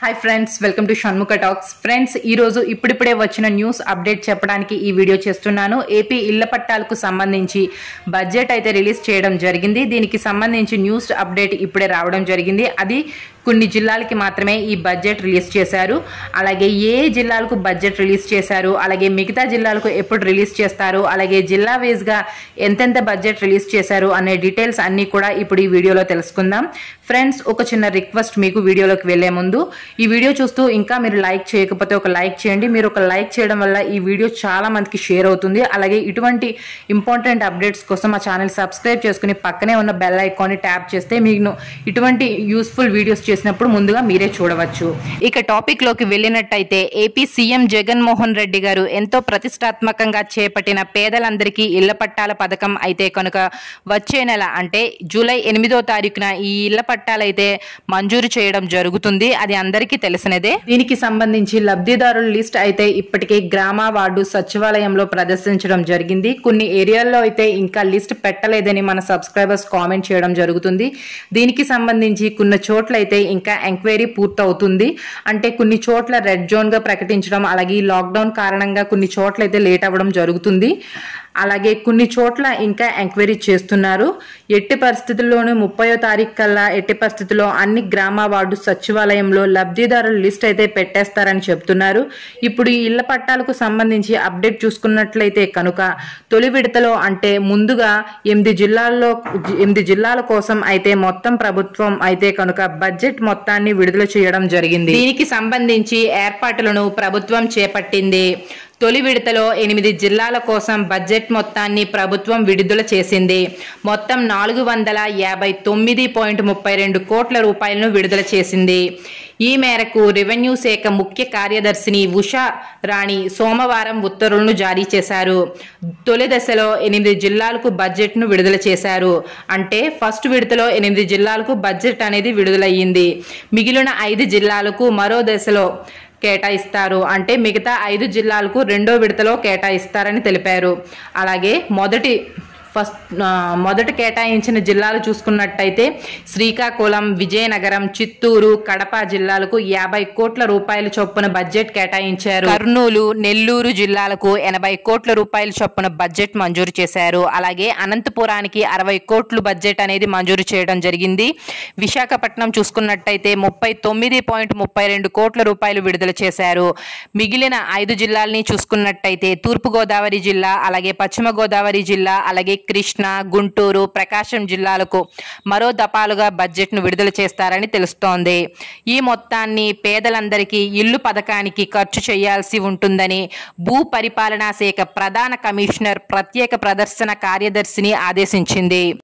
hi friends welcome to Shanmukha talks friends ఈ రోజు ఇప్పుడిప్పుడే వచ్చిన న్యూస్ అప్డేట్ చెప్పడానికి ఈ వీడియో చేస్తున్నాను ఏపీ ఇళ్ల పట్టాలకు సంబంధించి బడ్జెట్ అయితే రిలీజ్ చేయడం జరిగింది దీనికి సంబంధించి న్యూస్ అప్డేట్ ఇప్పుడే రావడం జరిగింది అది కొన్ని జిల్లాలకి మాత్రమే ఈ బడ్జెట్ రిలీజ్ చేశారు అలాగే ఏ జిల్లాలకు బడ్జెట్ రిలీజ్ చేశారు అలాగే మిగతా జిల్లాలకు ఎప్పుడు రిలీజ్ చేస్తారు అలాగే జిల్లా వేస్గా ఎంతెంత బడ్జెట్ రిలీజ్ చేశారు అనే డీటెయిల్స్ అన్నీ కూడా ఇప్పుడు ఈ వీడియోలో తెలుసుకుందాం ఫ్రెండ్స్ ఒక చిన్న రిక్వెస్ట్ మీకు వీడియోలోకి వెళ్లే ముందు ఈ వీడియో చూస్తూ ఇంకా మీరు లైక్ చేయకపోతే ఒక లైక్ చేయండి మీరు ఒక లైక్ చేయడం వల్ల ఈ వీడియో చాలా మందికి షేర్ అవుతుంది అలాగే ఇటువంటి ఇంపార్టెంట్ అప్డేట్స్ కోసం మా ఛానల్ సబ్స్క్రైబ్ చేసుకుని పక్కనే ఉన్న బెల్ ఐకాన్ని ట్యాప్ చేస్తే మీకు ఇటువంటి యూస్ఫుల్ వీడియోస్ చేసినప్పుడు ముందుగా మీరే చూడవచ్చు ఇక టాపిక్ లోకి వెళ్ళినట్టయితే ఏపీ సీఎం జగన్మోహన్ రెడ్డి గారు ఎంతో ప్రతిష్టాత్మకంగా చేపట్టిన పేదలందరికీ ఇళ్ల పట్టాల పథకం అయితే కనుక వచ్చే నెల అంటే జూలై ఎనిమిదో తారీఖున ఈ ఇళ్ల పట్టాలైతే మంజూరు చేయడం జరుగుతుంది అది అందరికీ తెలిసినదే దీనికి సంబంధించి లబ్ధిదారుల లిస్ట్ అయితే ఇప్పటికే గ్రామ వార్డు సచివాలయంలో ప్రదర్శించడం జరిగింది కొన్ని ఏరియాల్లో అయితే ఇంకా లిస్ట్ పెట్టలేదని మన సబ్స్క్రైబర్స్ కామెంట్ చేయడం జరుగుతుంది దీనికి సంబంధించి కొన్ని చోట్ల అయితే ఇంకా ఎంక్వైరీ పూర్తవుతుంది అంటే కొన్ని చోట్ల రెడ్ జోన్ గా ప్రకటించడం అలాగే ఈ లాక్డౌన్ కారణంగా కొన్ని చోట్ల అయితే లేట్ అవ్వడం జరుగుతుంది అలాగే కొన్ని చోట్ల ఇంకా ఎంక్వైరీ చేస్తున్నారు ఎట్టి పరిస్థితుల్లోనూ ముప్పయో తారీఖు కల్లా ఎట్టి పరిస్థితుల్లో అన్ని గ్రామ వార్డు సచివాలయంలో లబ్ధిదారుల లిస్ట్ అయితే పెట్టేస్తారని చెప్తున్నారు ఇప్పుడు ఈ ఇళ్ల పట్టాలకు సంబంధించి అప్డేట్ చూసుకున్నట్లయితే కనుక తొలి విడతలో అంటే ముందుగా ఎనిమిది జిల్లాల్లో ఎనిమిది జిల్లాల కోసం అయితే మొత్తం ప్రభుత్వం అయితే కనుక బడ్జెట్ మొత్తాన్ని విడుదల చేయడం జరిగింది దీనికి సంబంధించి ఏర్పాట్లను ప్రభుత్వం చేపట్టింది తొలి విడతలో ఎనిమిది జిల్లాల కోసం బడ్జెట్ మొత్తాన్ని ప్రభుత్వం విడుదల చేసింది మొత్తం నాలుగు వందల యాభై తొమ్మిది పాయింట్ ముప్పై రెండు కోట్ల రూపాయలను విడుదల చేసింది ఈ మేరకు రెవెన్యూ శాఖ ముఖ్య కార్యదర్శిని ఉషా రాణి సోమవారం ఉత్తర్వులను జారీ చేశారు తొలి దశలో ఎనిమిది జిల్లాలకు బడ్జెట్ను విడుదల చేశారు అంటే ఫస్ట్ విడతలో ఎనిమిది జిల్లాలకు బడ్జెట్ అనేది విడుదలయ్యింది మిగిలిన ఐదు జిల్లాలకు మరో దశలో కేటాయిస్తారు అంటే మిగతా ఐదు జిల్లాలకు రెండో విడతలో కేటాయిస్తారని తెలిపారు అలాగే మొదటి ఫస్ట్ మొదట కేటాయించిన జిల్లాలు చూసుకున్నట్టయితే శ్రీకాకుళం విజయనగరం చిత్తూరు కడప జిల్లాలకు యాభై కోట్ల రూపాయల చొప్పున బడ్జెట్ కేటాయించారు కర్నూలు నెల్లూరు జిల్లాలకు ఎనభై కోట్ల రూపాయల చొప్పున బడ్జెట్ మంజూరు చేశారు అలాగే అనంతపురానికి అరవై కోట్లు బడ్జెట్ అనేది మంజూరు చేయడం జరిగింది విశాఖపట్నం చూసుకున్నట్టయితే ముప్పై తొమ్మిది పాయింట్ ముప్పై రెండు కోట్ల రూపాయలు విడుదల చేశారు మిగిలిన ఐదు జిల్లాల్ని చూసుకున్నట్టయితే తూర్పుగోదావరి జిల్లా అలాగే పశ్చిమ గోదావరి జిల్లా అలాగే కృష్ణా గుంటూరు ప్రకాశం జిల్లాలకు మరో దఫాలుగా బడ్జెట్ను విడుదల చేస్తారని తెలుస్తోంది ఈ మొత్తాన్ని పేదలందరికీ ఇల్లు పథకానికి ఖర్చు చేయాల్సి ఉంటుందని భూ పరిపాలనా శాఖ ప్రధాన కమిషనర్ ప్రత్యేక ప్రదర్శన కార్యదర్శిని ఆదేశించింది